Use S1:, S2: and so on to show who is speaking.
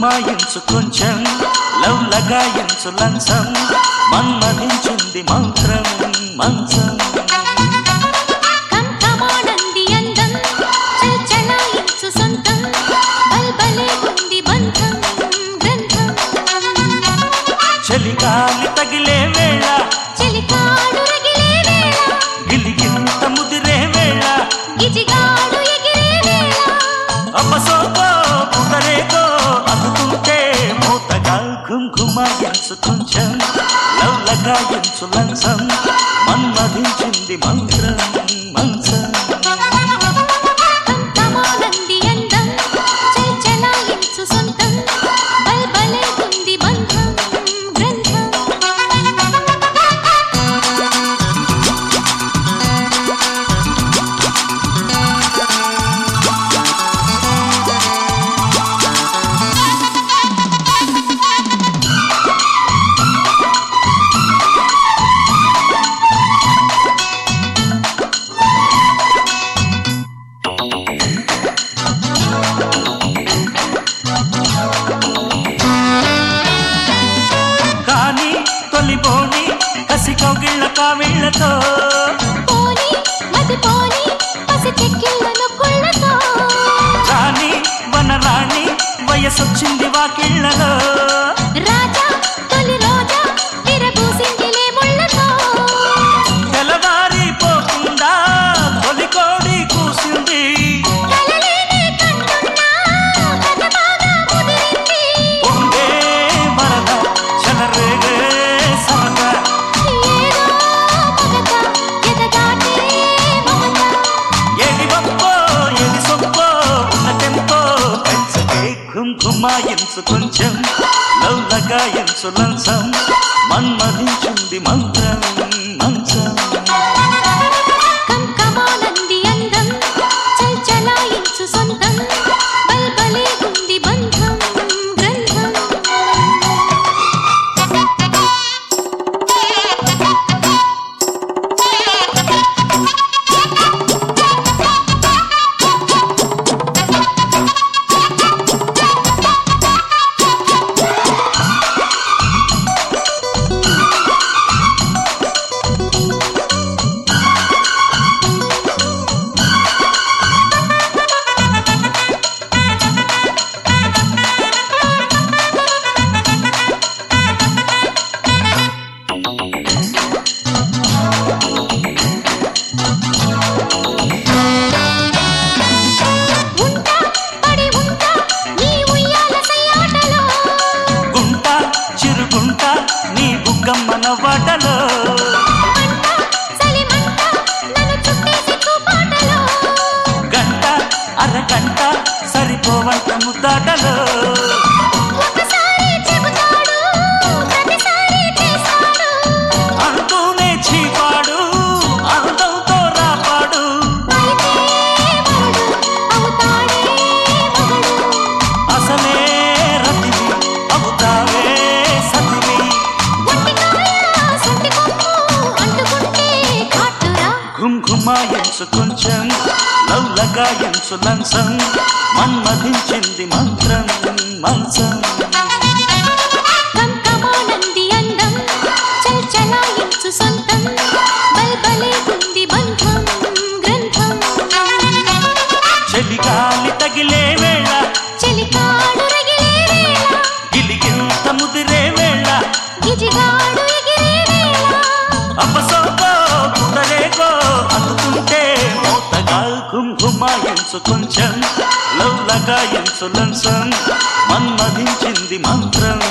S1: ఘుమాయించు కొంచెం లవ్ లగాయించు లంచం మన్మధించింది మంత్రం మంచం
S2: కంకమానంది అందం చల్చలాయించు సొంతం బల్బలే ఉంది బంధం గ్రంథం
S1: చలిగాలి తగిలే వేళ
S2: చెలికాడు రగిలే వేళ
S1: గిలిగింత ముదిరే వేళ
S2: గిజిగాడు ఎగిరే వేళ
S1: అపసోకో పుదరేకో అందుకుంటే మూతగా ఘుంఘుమాయించు కొంచెం లవ్ లగాయించు లంచం మన్మధించింది మంత్రం మంచం
S2: కంకమానంది అందం చల్చలాయించు సొంతం బల్బలే ఉంది బంధం గ్రంథం
S1: కానీ తొలిపోని కసి కౌగిళ్ళ కావిళ్ళతో
S2: పోని మది పోని పసి చెక్కిళ్ళను కుళ్ళతో
S1: రాణి వనరాణి వయసొచ్చింది వాకిళ్ళలో
S2: రాజా తొలి రోజా విరబూసిందిలే ముళ్ళతో
S1: తెల్లవారిపోకుండా తొలి కోడి కూసింది
S2: కలలేనే కన్నున్నా కథ బాగా ముదిరింది
S1: పొంగే వరద చలరేగే సరదా
S2: ఏదో మగత ఎదగాటే మమత
S1: ఏది గొప్పో ఏది సొప్పో ఉన్నదెంతో పెంచకే ఘుంఘుమాయించు కొంచెం లవ్ లగాయించు లంచం మన్మధించింది మంత్రం మంచం
S2: కంకమానంది అందం చల్చలాయించు సొంతం బల్బలే ఉంది బంధం గ్రంథం ఉంటా పడి ఉంటా నీ ఉయ్యాల సయ్యాటలో
S1: గుంట చిరుగుంట నీ బుగ్గమ్మన వాటలో
S2: మంట చలిమంట నన్ను చుట్టేసి చూపాటలో
S1: గంట అరగంట సరిపోవంట ముద్దాటలో
S2: ఒకసారి చెబుతాడు ప్రతిసారి చేస్తాడు
S1: అంటూనే చీపాడు అందంతో రాపాడు
S2: అయితే వరుడు అవుతాడే మగడు
S1: అసలే రతివి అవుతావే సతివి
S2: ఒంటికాయ సొంటి కొమ్ము అంటుకుంటే కాటురా
S1: ఘుంఘుమాయించు కొంచెం లవ్ లగాయించు లంచం మన్మధించింది మంత్రం మంచం
S2: కంకమానంది అందం చల్చలాయించు సొంతం బల్బలే ఉంది బంధం గ్రంథం
S1: చలిగాలి తగిలే వేళ
S2: చెలికాడు రగిలే వేళ
S1: గిలిగింత ముదిరే వేళ
S2: గిజిగాడు ఎగిరే వేళ
S1: అపసోకో కుదరేకో అందుకుంటే మూతగా కుంకుమాయించు కొంచెం లవ్ లగాయించు లంచం మన్మధించింది మంత్రం